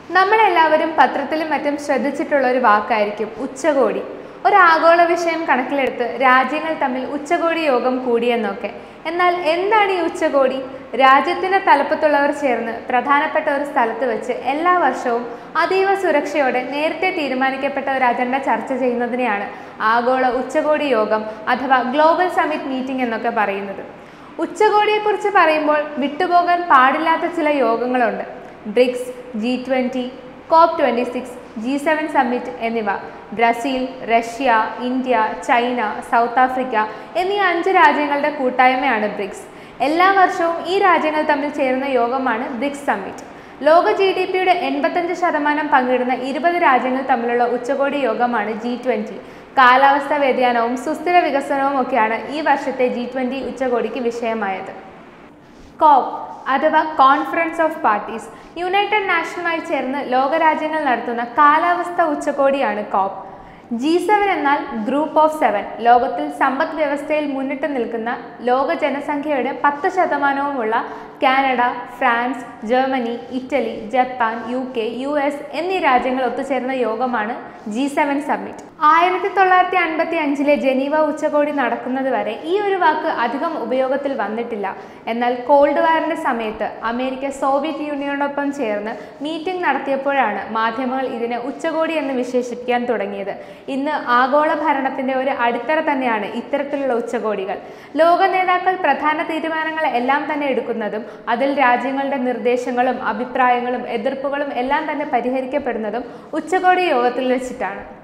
നമ്മളെല്ലാവരും പത്രത്തിലും മറ്റും ശ്രദ്ധിച്ചിട്ടുള്ള ഒരു വാക്കായിരിക്കും ഉച്ചകോടി ഒരു ആഗോള വിഷയം കണക്കിലെടുത്ത് രാജ്യങ്ങൾ തമ്മിൽ ഉച്ചകോടി യോഗം കൂടിയെന്നൊക്കെ എന്നാൽ എന്താണ് ഈ ഉച്ചകോടി രാജ്യത്തിന്റെ തലപ്പത്തുള്ളവർ ചേർന്ന് പ്രധാനപ്പെട്ട ഒരു സ്ഥലത്ത് വെച്ച് എല്ലാ വർഷവും അതീവ സുരക്ഷയോടെ നേരത്തെ തീരുമാനിക്കപ്പെട്ട ഒരു അജണ്ട ചർച്ച ചെയ്യുന്നതിനെയാണ് ആഗോള ഉച്ചകോടി യോഗം അഥവാ ഗ്ലോബൽ സമിറ്റ് മീറ്റിംഗ് എന്നൊക്കെ പറയുന്നത് ഉച്ചകോടിയെക്കുറിച്ച് പറയുമ്പോൾ വിട്ടുപോകാൻ പാടില്ലാത്ത ചില യോഗങ്ങളുണ്ട് BRICS G twenty COP twenty six G seven summit എന്നിവ Brazil Russia India China South Africa എന്നീ അഞ്ച് രാജ്യങ്ങളുടെ കൂട്ടായ്മയാണ് ബ്രിക്സ് എല്ലാ വർഷവും ഈ രാജ്യങ്ങൾ തമ്മിൽ ചേരുന്ന യോഗമാണ് ബ്രിക്സ് സമ്മിറ്റ് ലോക ജി ഡി പിയുടെ എൺപത്തഞ്ച് ശതമാനം പങ്കിടുന്ന ഇരുപത് രാജ്യങ്ങൾ തമ്മിലുള്ള ഉച്ചകോടി യോഗമാണ് ജി ട്വൻ്റി കാലാവസ്ഥാ വ്യതിയാനവും സുസ്ഥിര വികസനവും ഒക്കെയാണ് ഈ വർഷത്തെ ജി ട്വൻ്റി ഉച്ചകോടിക്ക് വിഷയമായത് കോപ്പ് അഥവാ കോൺഫറൻസ് ഓഫ് പാർട്ടീസ് യുണൈറ്റഡ് നാഷനുമായി ചേർന്ന് ലോകരാജ്യങ്ങൾ നടത്തുന്ന കാലാവസ്ഥ ഉച്ചകോടിയാണ് കോപ്പ് ജി സെവൻ എന്നാൽ ഗ്രൂപ്പ് ഓഫ് സെവൻ ലോകത്തിൽ സമ്പദ് വ്യവസ്ഥയിൽ മുന്നിട്ട് നിൽക്കുന്ന ലോക ജനസംഖ്യയുടെ പത്ത് ശതമാനവുമുള്ള Canada France Germany Italy Japan U K U S എന്നീ രാജ്യങ്ങൾ ഒത്തുചേർന്ന യോഗമാണ് ജി സെവൻ സമ്മിറ്റ് ആയിരത്തി തൊള്ളായിരത്തി അൻപത്തി അഞ്ചിലെ ജനീവ ഉച്ചകോടി നടക്കുന്നത് വരെ ഈ ഒരു വാക്ക് അധികം ഉപയോഗത്തിൽ വന്നിട്ടില്ല എന്നാൽ കോൾഡ് വാറിന്റെ സമയത്ത് അമേരിക്ക സോവിയറ്റ് യൂണിയനോടൊപ്പം ചേർന്ന് മീറ്റിംഗ് നടത്തിയപ്പോഴാണ് മാധ്യമങ്ങൾ ഇതിനെ ഉച്ചകോടി എന്ന് വിശേഷിപ്പിക്കാൻ തുടങ്ങിയത് ഇന്ന് ആഗോള ഭരണത്തിന്റെ ഒരു അടിത്തറ തന്നെയാണ് ഇത്തരത്തിലുള്ള ഉച്ചകോടികൾ ലോക നേതാക്കൾ പ്രധാന തീരുമാനങ്ങൾ എല്ലാം തന്നെ എടുക്കുന്നതും അതിൽ രാജ്യങ്ങളുടെ നിർദ്ദേശങ്ങളും അഭിപ്രായങ്ങളും എതിർപ്പുകളും എല്ലാം തന്നെ പരിഹരിക്കപ്പെടുന്നതും ഉച്ചകോടി യോഗത്തിൽ വെച്ചിട്ടാണ്